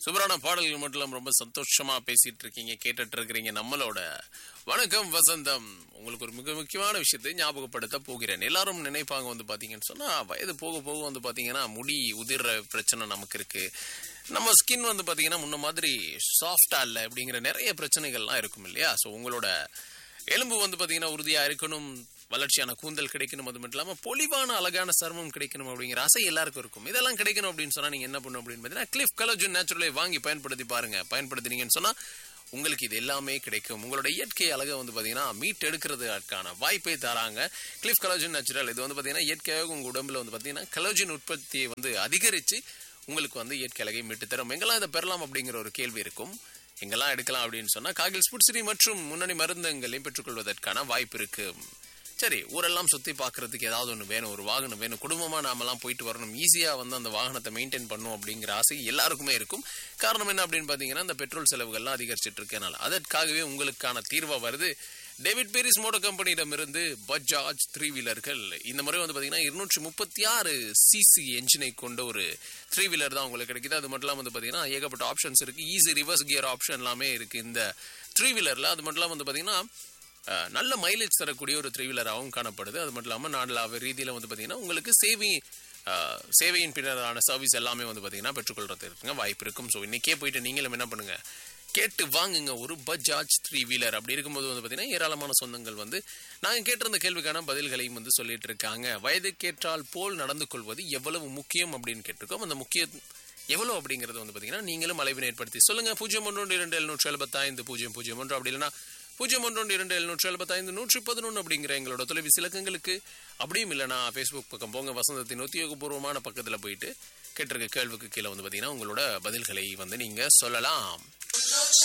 சூப்பரான பாடல்கள் மட்டும் இல்லாம ரொம்ப சந்தோஷமா பேசிட்டு இருக்கீங்க கேட்டுட்டு இருக்கிறீங்க நம்மளோட வணக்கம் வசந்தம் உங்களுக்கு ஒரு மிக முக்கியமான விஷயத்தை ஞாபகப்படுத்த போகிறேன் எல்லாரும் நினைப்பாங்க வந்து பாத்தீங்கன்னு சொன்னா வயது போக போக வந்து பாத்தீங்கன்னா முடி உதிர்ற பிரச்சனை நமக்கு இருக்கு நம்ம ஸ்கின் வந்து பாத்தீங்கன்னா முன்ன மாதிரி சாஃப்டா இல்ல அப்படிங்கிற நிறைய பிரச்சனைகள்லாம் இருக்கும் இல்லையா ஸோ உங்களோட எலும்பு வந்து பாத்தீங்கன்னா உறுதியா இருக்கணும் வளர்ச்சியான கூந்தல் கிடைக்கணும் அது மட்டும் இல்லாம பொலிவான அழகான சர்மம் கிடைக்கணும் அப்படிங்கிற ஆசை எல்லாருக்கும் இருக்கும் இதெல்லாம் கிடைக்கணும் அப்படின்னு சொன்னா நீங்க என்ன பண்ணணும் அப்படின்னு பாத்தீங்கன்னா கிளிஃப் கலோஜன் நேச்சுரலை வாங்கி பயன்படுத்தி பாருங்க பயன்படுத்தினீங்கன்னு சொன்னா உங்களுக்கு இது எல்லாமே கிடைக்கும் உங்களோட இயற்கை அழகை வந்து பாத்தீங்கன்னா மீட் எடுக்கிறதுக்கான வாய்ப்பை தராங்க கிளிஃப் கலோஜன் நேச்சுரல் இது வந்து பாத்தீங்கன்னா இயற்கையாக உங்க உடம்புல வந்து பாத்தீங்கன்னா கலோஜன் உற்பத்தியை வந்து அதிகரிச்சு உங்களுக்கு வந்து இயற்கை அழகை மீட்டு தரும் எங்கெல்லாம் இதை பெறலாம் அப்படிங்கிற ஒரு கேள்வி இருக்கும் எங்கெல்லாம் எடுக்கலாம் அப்படின்னு சொன்னா காகில் ஸ்புட்சிரி மற்றும் முன்னணி மருந்தங்களையும் பெற்றுக்கொள்வதற்கான வாய்ப்பு இருக்கு சரி ஊரெல்லாம் சுத்தி பார்க்கறதுக்கு ஏதாவது ஒன்று வேணும் ஒரு வாகனம் வேணும் குடும்பமா நாமெல்லாம் போயிட்டு வரணும் ஈஸியா வந்து அந்த வாகனத்தை மெயின்டைன் பண்ணும் அப்படிங்கிற ஆசை எல்லாருக்குமே இருக்கும் காரணம் என்ன அப்படின்னு பாத்தீங்கன்னா இந்த பெட்ரோல் செலவுகள்லாம் அதிகரிச்சிட்டு இருக்கனால அதற்காகவே உங்களுக்கான தீர்வா வருது டேவிட் பேரிஸ் மோட்டர் கம்பெனியிடமிருந்து பஜாஜ் த்ரீ வீலர்கள் இந்த முறை வந்து பாத்தீங்கன்னா இருநூற்றி முப்பத்தி ஆறு சிசி என்ஜினை கொண்ட ஒரு த்ரீ வீலர் தான் உங்களுக்கு கிடைக்குது அது மட்டும் இல்லாம வந்து பாத்தீங்கன்னா ஏகப்பட்ட ஆப்ஷன்ஸ் இருக்கு ஈஸி ரிவர்ஸ் கியர் ஆப்ஷன் எல்லாமே இருக்கு இந்த த்ரீ வீலர்ல அது மட்டும் இல்லாம வந்து பாத்தீங்கன்னா அஹ், நல்ல மைலேஜ் தரக்கூடிய ஒரு த்ரீ வீலராகவும் காணப்படுது அது மட்டும் இல்லாமல் நாடளாவ ரீதியில் வந்து பார்த்தீங்கன்னா உங்களுக்கு சேவை அஹ், சேவையின் பின்னரான சர்வீஸ் எல்லாமே வந்து பார்த்தீங்கன்னா பெற்றுக்கொள்றதுக்கு வாய்ப்பு இருக்கும் ஸோ இன்னைக்கே போயிட்டு நீங்களும் என்ன பண்ணுங்க கேட்டு வாங்குங்க ஒரு பஜாஜ் த்ரீ வீலர் அப்படி இருக்கும்போது வந்து பார்த்தீங்கன்னா ஏராளமான சொந்தங்கள் வந்து நாங்கள் கேட்டிருந்த கேள்விக்கான பதில்களையும் வந்து சொல்லிட்டு இருக்காங்க வயதுக்கேற்றால் போல் நடந்து கொள்வது எவ்வளவு முக்கியம் அப்படின்னு கேட்டிருக்கோம் அந்த முக்கிய எவ்வளவு அப்படிங்கிறது வந்து பார்த்தீங்கன்னா நீங்களும் அலைவினை ஏற்படுத்தி சொல்லுங்க பூஜ்ஜியம் ஒன்று இரண்டு எழுநூற்றி எழுபத்தைந்து பூஜ்ஜியம் பூஜ்ஜியம் ஒன்று அப்படி இல்லைன்னா பூஜ்ஜியம் ஒன்று இரண்டு எழுநூற்றி எழுபத்தைந்து நூற்றி பதினொன்று அப்படிங்கிற எங்களோட தொலைபேசி இலக்கங்களுக்கு அப்படியும் இல்லைனா ஃபேஸ்புக் பக்கம் போங்க வசந்தத்தின் உத்தியோகபூர்வமான பக்கத்தில் போயிட்டு கேட்டிருக்க கேள்விக்கு கீழே வந்து பார்த்தீங்கன்னா உங்களோட பதில்களை வந்து நீங்கள் சொல்லலாம்